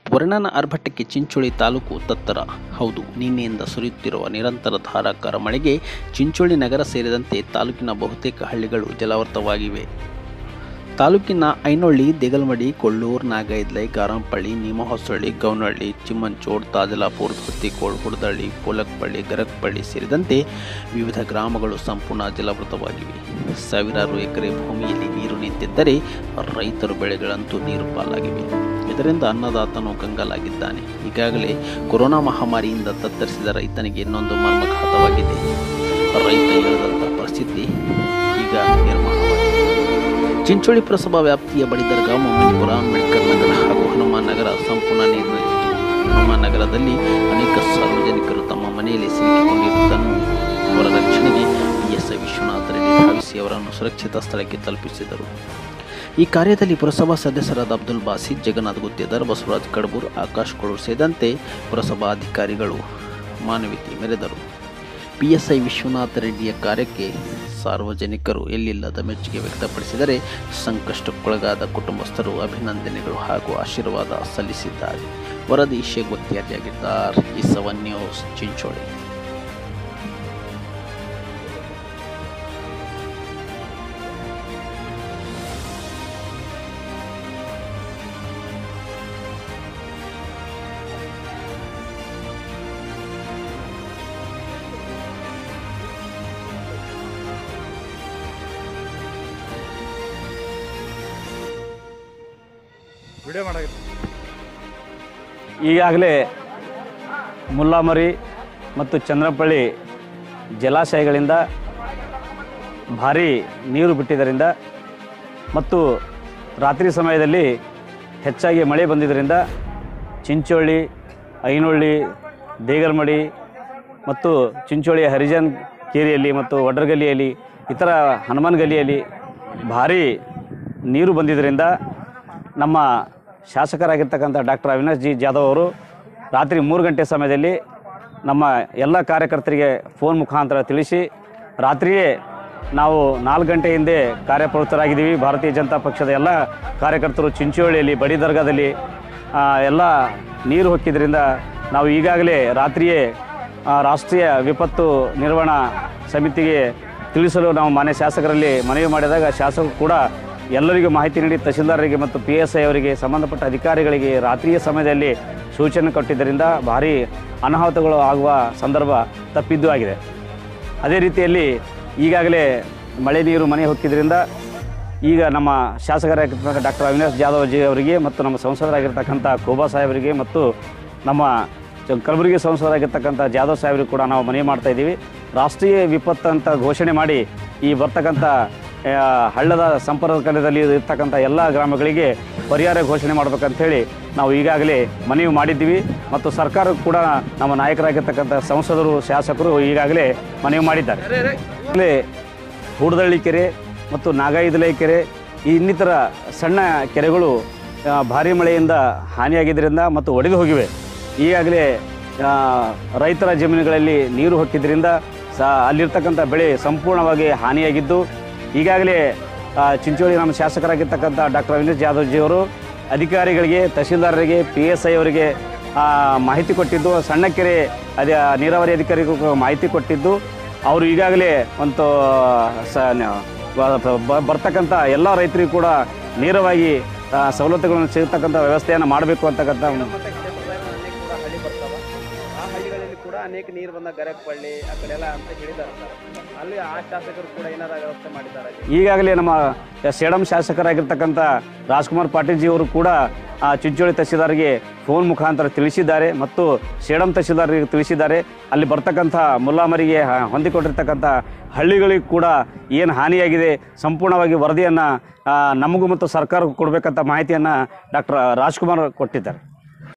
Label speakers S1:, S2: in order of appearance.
S1: ವರುಣನ ಆರ್ಭಟಕ್ಕೆ ಚಿಂಚೋಳಿ ತಾಲೂಕು ತತ್ತರ ಹೌದು ನಿನ್ನೆಯಿಂದ ಸುರಿಯುತ್ತಿರುವ ನಿರಂತರ ಧಾರಾಕಾರ ಮಳೆಗೆ ಚಿಂಚೋಳಿ ನಗರ ಸೇರಿದಂತೆ ತಾಲೂಕಿನ ಬಹುತೇಕ ಹಳ್ಳಿಗಳು ಜಲಾವೃತವಾಗಿವೆ ತಾಲೂಕಿನ ಐನೊಳ್ಳಿ ದೇಗಲ್ಮಡಿ ಕೊಳ್ಳೂರು ನಾಗೈದ್ಲೈ ಗಾರಂಪಳ್ಳಿ ನೀಮಹೊಸಳ್ಳಿ ಗೌನಹಳ್ಳಿ ಚಿಮ್ಮಂಚೋಡ್ ತಾಜಲಾಪುರ್ ಹೊತ್ತಿಕೋಳ್ ಹುಡದಳ್ಳಿ ಪೋಲಕ್ಪಳ್ಳಿ ಗರಕ್ಪಳ್ಳಿ ಸೇರಿದಂತೆ ವಿವಿಧ ಗ್ರಾಮಗಳು ಸಂಪೂರ್ಣ ಜಲಾವೃತವಾಗಿವೆ ಸಾವಿರಾರು ಎಕರೆ ಭೂಮಿಯಲ್ಲಿ ನೀರು ನಿಂತಿದ್ದರೆ ರೈತರು ಬೆಳೆಗಳಂತೂ ನೀರು ಪಾಲಾಗಿವೆ ಇದರಿಂದ ಅನ್ನದಾತನು ಕಂಗಾಲಾಗಿದ್ದಾನೆ ಈಗಾಗಲೇ ಕೊರೋನಾ ಮಹಾಮಾರಿಯಿಂದ ತತ್ತರಿಸಿದ ರೈತನಿಗೆ ಇನ್ನೊಂದು ಮರ್ಮಘಾತವಾಗಿದೆ ರೈತ ಇಳಿದಂಥ ಪರಿಸ್ಥಿತಿ ಈಗ ನಿರ್ಮಾಣವಾಗಿದೆ ಚಿಂಚೋಳಿ ಪುರಸಭಾ ವ್ಯಾಪ್ತಿಯ ಬಡಿದರ್ಗ ಮೊಮ್ಮನಿಪುರ ಅಂಬೇಡ್ಕರ್ ನಗರ ಹಾಗೂ ಹನುಮಾನ್ ನಗರ ಸಂಪೂರ್ಣ ನೀರಿನಲ್ಲಿತ್ತು ಹನುಮಾನ್ ನಗರದಲ್ಲಿ ಅನೇಕ ಸಾರ್ವಜನಿಕರು ತಮ್ಮ ಮನೆಯಲ್ಲಿ ಸಿಲುಕಿಕೊಂಡಿರುವುದನ್ನು ಅವರ ರಕ್ಷಣೆಗೆ ಪಿಎಸ್ಐ ವಿಶ್ವನಾಥ ರೆಡ್ಡಿ ಧಾವಿಸಿ ಅವರನ್ನು ಸುರಕ್ಷಿತ ಸ್ಥಳಕ್ಕೆ ತಲುಪಿಸಿದರು ಈ ಕಾರ್ಯದಲ್ಲಿ ಪುರಸಭಾ ಸದಸ್ಯರಾದ ಅಬ್ದುಲ್ ಬಾಸಿದ್ ಜಗನ್ನಾಥ್ ಗುತ್ತೇದಾರ್ ಬಸವರಾಜ್ ಕಡಬೂರ್ ಆಕಾಶ್ ಕೊಳೂರ್ ಸೇರಿದಂತೆ ಪುರಸಭಾ ಅಧಿಕಾರಿಗಳು ಮಾನವೀಯತೆ ಮೆರೆದರು ಪಿಎಸ್ಐ ವಿಶ್ವನಾಥ ರೆಡ್ಡಿಯ ಕಾರ್ಯಕ್ಕೆ ಸಾರ್ವಜನಿಕರು ಎಲ್ಲಿಲ್ಲದ ಮೆಚ್ಚುಗೆ ವ್ಯಕ್ತಪಡಿಸಿದರೆ ಸಂಕಷ್ಟಕ್ಕೊಳಗಾದ ಕುಟುಂಬಸ್ಥರು ಅಭಿನಂದನೆಗಳು ಹಾಗೂ ಆಶೀರ್ವಾದ ಸಲ್ಲಿಸಿದ್ದಾರೆ ವರದಿ ಶೇಖ್ ಬಕ್ತಿಯಾರಿಯಾಗಿದ್ದಾರೆ ಈ ಸವನ್ ನ್ಯೂಸ್ ಚಿಂಚೋಳಿ
S2: ವಿಡಿಯೋ ಮಾಡಾಗಿತ್ತು
S3: ಈಗಾಗಲೇ ಮುಲ್ಲಾಮರಿ ಮತ್ತು ಚಂದ್ರಪಳ್ಳಿ ಜಲಾಶಯಗಳಿಂದ ಭಾರಿ ನೀರು ಬಿಟ್ಟಿದ್ದರಿಂದ ಮತ್ತು ರಾತ್ರಿ ಸಮಯದಲ್ಲಿ ಹೆಚ್ಚಾಗಿ ಮಳೆ ಬಂದಿದ್ದರಿಂದ ಚಿಂಚೋಳಿ ಐನೊಳ್ಳಿ ದೇಗಲ್ಮಡಿ ಮತ್ತು ಚಿಂಚೋಳಿ ಹರಿಜನ್ ಕೇರಿಯಲ್ಲಿ ಮತ್ತು ವಡ್ರಗಲ್ಲಿಯಲ್ಲಿ ಇತರ ಹನುಮಾನ್ ಗಲ್ಲಿಯಲ್ಲಿ ಭಾರಿ ನೀರು ಬಂದಿದ್ದರಿಂದ ನಮ್ಮ ಶಾಸಕರಾಗಿರ್ತಕ್ಕಂಥ ಡಾಕ್ಟರ್ ಅವಿನಾಶ್ ಜಿ ಜಾಧವ್ ಅವರು ರಾತ್ರಿ ಮೂರು ಗಂಟೆ ಸಮಯದಲ್ಲಿ ನಮ್ಮ ಎಲ್ಲ ಕಾರ್ಯಕರ್ತರಿಗೆ ಫೋನ್ ಮುಖಾಂತರ ತಿಳಿಸಿ ರಾತ್ರಿಯೇ ನಾವು ನಾಲ್ಕು ಗಂಟೆ ಹಿಂದೆ ಕಾರ್ಯಪ್ರವೃತ್ತರಾಗಿದ್ದೀವಿ ಭಾರತೀಯ ಜನತಾ ಪಕ್ಷದ ಎಲ್ಲ ಕಾರ್ಯಕರ್ತರು ಚಿಂಚೋಳಿಯಲ್ಲಿ ಬಡಿ ದರ್ಗಾದಲ್ಲಿ ಆ, ಎಲ್ಲ ನೀರು ಹೊಕ್ಕಿದ್ರಿಂದ ನಾವು ಈಗಾಗಲೇ ರಾತ್ರಿಯೇ ಆ, ರಾಷ್ಟ್ರೀಯ ವಿಪತ್ತು ನಿರ್ವಹಣಾ ಸಮಿತಿಗೆ ತಿಳಿಸಲು ನಾವು ಮಾನ್ಯ ಶಾಸಕರಲ್ಲಿ ಮನವಿ ಮಾಡಿದಾಗ ಶಾಸಕರು ಕೂಡ ಎಲ್ಲರಿಗೂ ಮಾಹಿತಿ ನೀಡಿ ತಹಸೀಲ್ದಾರರಿಗೆ ಮತ್ತು ಪಿ ಎಸ್ ಐ ಅವರಿಗೆ ಸಂಬಂಧಪಟ್ಟ ಅಧಿಕಾರಿಗಳಿಗೆ ರಾತ್ರಿಯ ಸಮಯದಲ್ಲಿ ಸೂಚನೆ ಕೊಟ್ಟಿದ್ದರಿಂದ ಭಾರಿ ಅನಾಹುತಗಳು ಆಗುವ ಸಂದರ್ಭ ತಪ್ಪಿದ್ದು ಆಗಿದೆ ಅದೇ ರೀತಿಯಲ್ಲಿ ಈಗಾಗಲೇ ಮಳೆ ನೀರು ಮನೆ ಹೊಕ್ಕಿದ್ರಿಂದ ಈಗ ನಮ್ಮ ಶಾಸಕರಾಗಿರ್ತಕ್ಕಂಥ ಡಾಕ್ಟರ್ ಅವಿನಾಶ್ ಜಾಧವ್ ಜಿ ಅವರಿಗೆ ಮತ್ತು ನಮ್ಮ ಸಂಸದರಾಗಿರ್ತಕ್ಕಂಥ ಕೋಬಾ ಸಾಹೇಬರಿಗೆ ಮತ್ತು ನಮ್ಮ ಚ- ಕಲಬುರಗಿ ಸಂಸದರಾಗಿರ್ತಕ್ಕಂಥ ಜಾಧವ್ ಸಾಹೇಬರಿಗೆ ಕೂಡ ನಾವು ಮನವಿ ಮಾಡ್ತಾ ಇದ್ದೀವಿ ರಾಷ್ಟ್ರೀಯ ವಿಪತ್ತು ಅಂತ ಘೋಷಣೆ ಮಾಡಿ ಈ ಬರ್ತಕ್ಕಂಥ ಆ, ಹಳ್ಳದ ಸಂಪರ್ಕದಲ್ಲಿ ಇರ್ತಕ್ಕಂಥ ಎಲ್ಲ ಗ್ರಾಮಗಳಿಗೆ ಪರಿಹಾರ ಘೋಷಣೆ ಮಾಡ್ಬೇಕಂತೇಳಿ ನಾವು ಈಗಾಗಲೇ ಮನವಿ ಮಾಡಿದ್ದೀವಿ ಮತ್ತು ಸರ್ಕಾರ ಕೂಡ ನಮ್ಮ ನಾಯಕರಾಗಿರ್ತಕ್ಕಂಥ ಸಂಸದರು ಶಾಸಕರು ಈಗಾಗಲೇ ಮನವಿ ಮಾಡಿದ್ದಾರೆ ಈಗಾಗಲೇ ಹೂಡದಳ್ಳಿ ಕೆರೆ ಮತ್ತು ನಾಗಾಯಿದಲೈ ಕೆರೆ ಈ ಇನ್ನಿತರ ಸಣ್ಣ ಕೆರೆಗಳು ಆ, ಭಾರಿ ಮಳೆಯಿಂದ ಹಾನಿಯಾಗಿದ್ದರಿಂದ ಮತ್ತು ಒಡೆದು ಹೋಗಿವೆ ಈಗಾಗಲೇ ಆ, ರೈತರ ಜಮೀನುಗಳಲ್ಲಿ ನೀರು ಹೊಕ್ಕಿದ್ರಿಂದ ಸ ಅಲ್ಲಿರ್ತಕ್ಕಂಥ ಬೆಳೆ ಸಂಪೂರ್ಣವಾಗಿ ಹಾನಿಯಾಗಿದ್ದು ಈಗಾಗಲೇ ಆ, ಚಿಂಚೋಳಿ ನಮ್ಮ ಶಾಸಕರಾಗಿರ್ತಕ್ಕಂಥ ಡಾಕ್ಟರ್ ಅವಿನಾಶ್ ಜಾಧವ್ ಜಿ ಅವರು ಅಧಿಕಾರಿಗಳಿಗೆ ತಹಸೀಲ್ದಾರರಿಗೆ ಪಿ ಎಸ್ ಐ ಅವರಿಗೆ ಆ, ಮಾಹಿತಿ ಕೊಟ್ಟಿದ್ದು ಸಣ್ಣ ಕೆರೆ ಅದೇ ನೀರಾವರಿ ಅಧಿಕಾರಿಗೂ ಮಾಹಿತಿ ಕೊಟ್ಟಿದ್ದು ಅವರು ಈಗಾಗಲೇ ಒಂದು ಸ ನ- ಬ- ಬ- ಬರ್ತಕ್ಕಂಥ ಎಲ್ಲ ರೈತರಿಗೂ ಕೂಡ ನೇರವಾಗಿ ಆ, ಸವಲತ್ತುಗಳನ್ನು ಸಿಗತಕ್ಕಂಥ ವ್ಯವಸ್ಥೆಯನ್ನು ಮಾಡಬೇಕು ಅಂತಕ್ಕಂಥ ಒಂದು
S4: ಹಳ್ಳಿ ಬರ್ತಾವ ಆ ಹಳ್ಳಿಗಳಲ್ಲಿ ಕೂಡ ಅನೇಕ ನೀರು ಬಂದ ಗರಕ್ಪಳ್ಳಿ ಆ ಕಡೆ ಎಲ್ಲ ಅಂತ ಹೇಳಿದ್ದಾರೆ ಸರ್ ಅಲ್ಲಿ ಆ ಶಾಸಕರು ಕೂಡ ಏನಾರ ವ್ಯವಸ್ಥೆ ಮಾಡಿದ್ದಾರೆ
S3: ಈಗಾಗಲೇ ನಮ್ಮ ಸೇಡಂ ಶಾಸಕರಾಗಿರ್ತಕ್ಕಂಥ ರಾಜ್ಕುಮಾರ್ ಪಾಟೀಲ್ ಜಿ ಅವರು ಕೂಡ ಆ ಚಿಂಚೋಳಿ ತಹಸೀಲ್ದಾರ್ಗೆ ಫೋನ್ ಮುಖಾಂತರ ತಿಳಿಸಿದ್ದಾರೆ ಮತ್ತು ಸೇಡಂ ತಹಸೀಲ್ದಾರ್ಗೆ ತಿಳಿಸಿದ್ದಾರೆ ಅಲ್ಲಿ ಬರ್ತಕ್ಕಂಥ ಮುಲ್ಲಾಮರಿಗೆ ಹ- ಹೊಂದಿಕೊಂಡಿರ್ತಕ್ಕಂಥ ಹಳ್ಳಿಗಳಿಗೂ ಕೂಡ ಏನು ಹಾನಿಯಾಗಿದೆ ಸಂಪೂರ್ಣವಾಗಿ ವರದಿಯನ್ನು ನಮಗೂ ಮತ್ತು ಸರ್ಕಾರಕ್ಕೂ ಕೊಡಬೇಕಂತ ಮಾಹಿತಿಯನ್ನು ಡಾಕ್ಟರ್ ರಾಜ್ಕುಮಾರ್ ಕೊಟ್ಟಿದ್ದಾರೆ